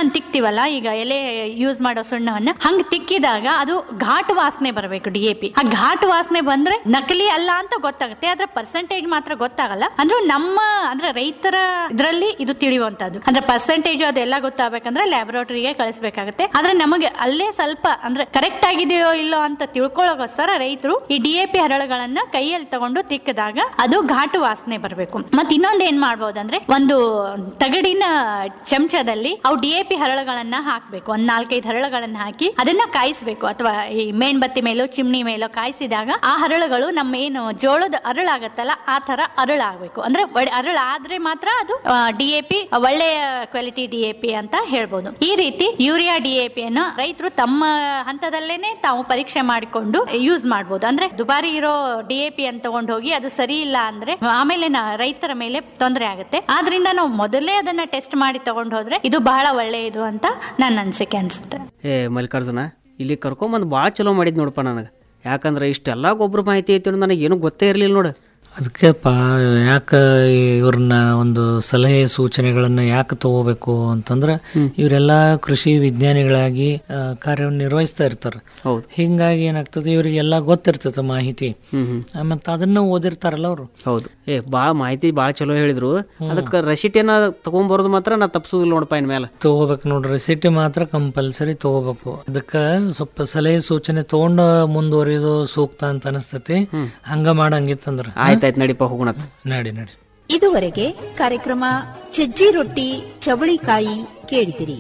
ಸುಣ್ಣವನ್ನು ತಿಕ್ತಿವಲ್ಲ ಈಗ ಎಲೆ ಯೂಸ್ ಮಾಡೋ ಸುಣ್ಣವನ್ನ ಹಂಗ್ ತಿಕ್ಕಿದಾಗ ಅದು ಘಾಟ್ ವಾಸನೆ ಬರಬೇಕು ಡಿ ಎ ಪಿ ಆ ಘಾಟ್ ವಾಸನೆ ಬಂದ್ರೆ ನಕಲಿ ಅಲ್ಲ ಅಂತ ಗೊತ್ತಾಗುತ್ತೆ ಆದ್ರೆ ಪರ್ಸೆಂಟೇಜ್ ಮಾತ್ರ ಗೊತ್ತಾಗಲ್ಲ ಅಂದ್ರೆ ನಮ್ಮ ಅಂದ್ರೆ ರೈತರ ಇದರಲ್ಲಿ ಇದು ತಿಳಿಯುವಂತದ್ದು ಅಂದ್ರೆ ಪರ್ಸೆಂಟೇಜ್ ಅದೆಲ್ಲ ಗೊತ್ತಾಗಬೇಕಂದ್ರೆ ಲ್ಯಾಬೊರೇಟರಿಗೆ ಕಳಿಸ್ಬೇಕಾಗುತ್ತೆ ಆದ್ರೆ ನಮಗೆ ಅಲ್ಲೇ ಸ್ವಲ್ಪ ಅಂದ್ರೆ ಕರೆಕ್ಟ್ ಆಗಿದೆಯೋ ಇಲ್ಲೋ ಅಂತ ತಿಳ್ಕೊಳ್ಳೋಕೋಸ್ಕರ ರೈತರು ಈ ಡಿ ಎ ಪಿ ಹರಳುಗಳನ್ನ ಕೈಯಲ್ಲಿ ತಗೊಂಡು ತಿಕ್ಕಿದಾಗ ಅದು ಘಾಟು ವಾಸನೆ ಬರಬೇಕು ಮತ್ತೆ ಇನ್ನೊಂದ್ ಏನ್ ಮಾಡ್ಬೋದಂದ್ರೆ ಒಂದು ತಗಡಿನ ಚಮಚದಲ್ಲಿ ಅವು ಡಿ ಎ ಪಿ ಹರಳುಗಳನ್ನ ಹಾಕ್ಬೇಕು ಒಂದ್ ನಾಲ್ಕೈದು ಹರಳುಗಳನ್ನ ಹಾಕಿ ಅದನ್ನ ಕಾಯಿಸ್ಬೇಕು ಅಥವಾ ಈ ಮೇಣ್ಬತ್ತಿ ಮೇಲೋ ಚಿಮ್ನಿ ಮೇಲೋ ಕಾಯಿಸಿದಾಗ ಆ ಹರಳುಗಳು ನಮ್ಮ ಏನು ಜೋಳದ ಅರಳಾಗತ್ತಲ್ಲ ಆ ತರ ಅರಳಾಗಬೇಕು ಅಂದ್ರೆ ಒಳ್ಳೆ ಅರಳಾದ್ರೆ ಮಾತ್ರ ಅದು ಡಿ ಎ ಪಿ ಒಳ್ಳೆಯ ಕ್ವಾಲಿಟಿ ಡಿ ಎ ಪಿ ಅಂತ ಹೇಳ್ಬೋದು ಈ ರೀತಿ ಯೂರಿಯಾ ಡಿ ಎ ಪಿ ಅನ್ನು ರೈತರು ತಮ್ಮ ಹಂತದಲ್ಲೇನೆ ತಾವು ಪರೀಕ್ಷೆ ಮಾಡಿಕೊಂಡು ಯೂಸ್ ಮಾಡ್ಬೋದು ಅಂದ್ರೆ ದುಬಾರಿ ಇರೋ ಡಿ ಎ ಪಿ ಅಂತ ತಗೊಂಡು ಹೋಗಿ ಅದು ಸರಿ ಇಲ್ಲ ಅಂದ್ರೆ ಆಮೇಲೆ ನಾ- ರೈತರ ಮೇಲೆ ತೊಂದರೆ ಆಗುತ್ತೆ ಆದ್ರಿಂದ ನಾವು ಮೊದಲೇ ಅದನ್ನ ಟೆಸ್ಟ್ ಮಾಡಿ ತಗೊಂಡು ಹೋದ್ರೆ ಇದು ಬಹಳ ಒಳ್ಳೆಯದು ಅಂತ ನನ್ನ ಅನಿಸಿಕೆ ಅನ್ಸುತ್ತೆ ಏ ಮಲ್ಲಿಕಾರ್ಜುನ ಇಲ್ಲಿ ಕರ್ಕೊಂಬಂದು ಭಾಳ ಚಲೋ ಮಾಡಿದ್ ನೋಡಪ್ಪ ನನಗೆ ಯಾಕಂದ್ರೆ ಇಷ್ಟೆಲ್ಲ ಗೊಬ್ಬರ ಮಾಹಿತಿ ಐತಿ ಅನ್ನೋದು ನನಗೆ ಏನೂ ಗೊತ್ತೇ ಇರಲಿಲ್ಲ ನೋಡು ಅದಕ್ಕೆಪ್ಪ ಯಾಕೆ ಇವ್ರನ್ನ ಒಂದು ಸಲಹೆ ಸೂಚನೆಗಳನ್ನ ಯಾಕೆ ತಗೋಬೇಕು ಅಂತಂದ್ರೆ ಇವರೆಲ್ಲ ಕೃಷಿ ವಿಜ್ಞಾನಿಗಳಾಗಿ ಆ, ಕಾರ್ಯವನ್ನು ನಿರ್ವಹಿಸ್ತಾ ಇರ್ತಾರೆ ಹೌದು ಹಿಂಗಾಗಿ ಏನಾಗ್ತದೆ ಇವರಿಗೆಲ್ಲ ಗೊತ್ತಿರ್ತದೆ ಮಾಹಿತಿ ಹ್ಮ್ ಹ್ಮ್ ಆ, ಮತ್ತ್ ಅದನ್ನ ಓದಿರ್ತಾರಲ್ಲ ಅವರು ಹೌದು ಏ ಭಾಳ ಮಾಹಿತಿ ಭಾಳ ಚಲೋ ಹೇಳಿದ್ರು ಅದಕ್ಕೆ ರಸೀಟಿಯನ್ನ ತಗೊಂಬರೋದು ಮಾತ್ರ ನಾ ತಪ್ಸೋದಿಲ್ಲ ನೋಡಪ್ಪ ಇನ್ ಮೇಲೆ ತಗೋಬೇಕು ನೋಡ್ರಿ ರೆಸಿಟಿ ಮಾತ್ರ ಕಂಪಲ್ಸರಿ ತಗೋಬೇಕು ಅದಕ್ಕೆ ಸ್ವಲ್ಪ ಸಲಹೆ ಸೂಚನೆ ತಗೊಂಡ ಮುಂದುವರಿಯೋದು ಸೂಕ್ತ ಅಂತ ಅನಿಸ್ತತಿ ಹಂಗ ಮಾಡಂಗಿತ್ತಂದ್ರ ಆಯ್ತಾಯ್ತು ನಡಿಪ ಹೋಗೋಣತ್ ನಡಿ ನಡಿ ಇದುವರೆಗೆ ಕಾರ್ಯಕ್ರಮ ಸಜ್ಜಿ ರೊಟ್ಟಿ ಚವಳಿಕಾಯಿ ಕೇಳಿದಿರಿ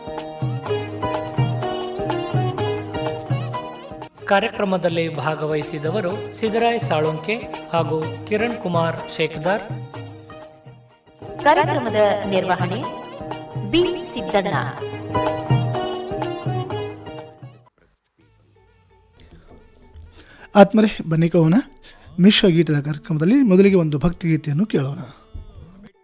ಕಾರ್ಯಕ್ರಮದಲ್ಲಿ ಭಾಗವಹಿಸಿದವರು ಸಿದ್ದರಾಯ್ ಸಾಳುಂಕೆ ಹಾಗೂ ಕಿರಣ್ ಕುಮಾರ್ ಶೇಖದಾರ್ ಕಾರ್ಯಕ್ರಮದ ನಿರ್ವಹಣೆ ಬಿ ಸಿದ್ದಣ್ಣ ಆತ್ಮರೇ ಬನ್ನಿ ಕೇಳೋಣ ಮಿಶ್ರ ಗೀತದ ಕಾರ್ಯಕ್ರಮದಲ್ಲಿ ಮೊದಲಿಗೆ ಒಂದು ಭಕ್ತಿಗೀತೆಯನ್ನು ಕೇಳೋಣ